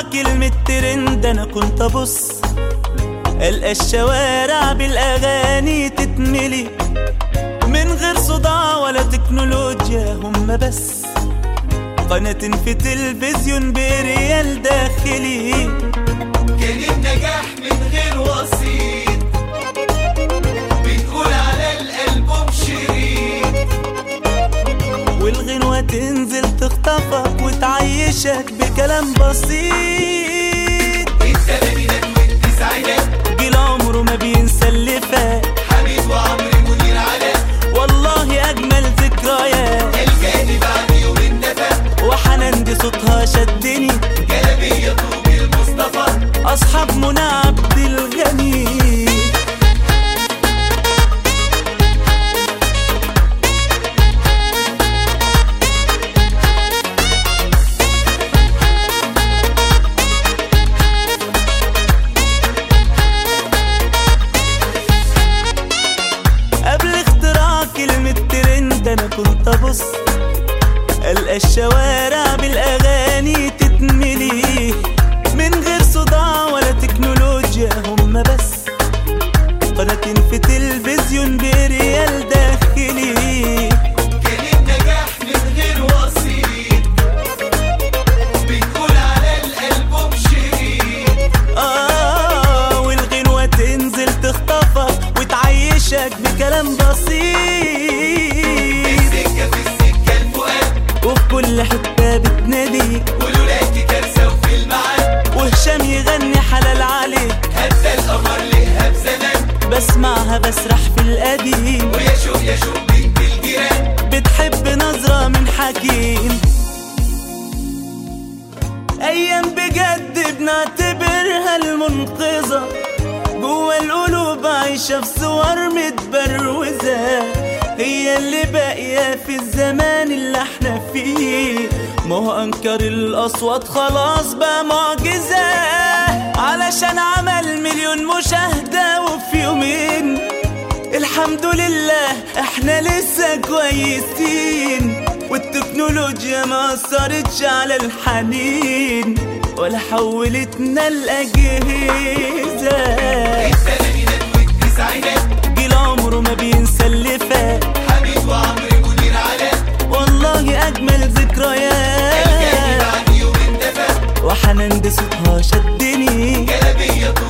كلمة ترند انا كنت ابص القى الشوارع بالاغاني تتملي من غير صداع ولا تكنولوجيا هم بس قناة في تلفزيون بريال داخلي كان النجاح من غير وسيط بنقول على الألبوم شريط والغنوة تنزل تخطفك وتعيشك بكلام بسيط الثمانينات والتسعينات جيل عمره ما بينسى اللي فات حميد وعمرو منير علاء والله أجمل ذكريات الجانب علي يومين دفا وحنان دي صوتها شدني جلبية طوبي المصطفى أصحاب منى عبد الغني قبل اختراع كلمة ترند أنا كنت أبص ألقى الشوارع بالأغاني تتملي من غير صداع ولا تكنولوجيا هم بس قناة في تلفزيون بريال داخلي كان النجاح من غير وسيط بنقول على الألبوم شريط آه والغنوة تنزل تخطفك وتعيشك بكلام بسيط السكة في السكة الفؤاد وفي كل حتة بتنادي ولولاكي كارثة وفي الميعاد وهشام يغني حلال عليك هدى القمر لها بزمان بسمعها بسرح في القديم ويا شو يا شو بنت الجيران بتحب نظرة من حكيم أيام بجد بنعتبرها المنقذة جوا القلوب عايشة في صور متبروزة هي اللي باقية في الزمان اللي احنا فيه ما هو أنكر الأصوات خلاص بقى معجزة علشان عمل مليون مشاهدة وفي يومين الحمد لله احنا لسه كويسين والتكنولوجيا ما اثرتش على الحنين ولا حولتنا الاجهزه الثمانينات والتسعينات جيل عمره ما بينسى اللي فات حميد وعمرو منير علاء والله اجمل الجانب ذكريات علي يومين دفا وحنان دي صوتها شدني جلبية طوبي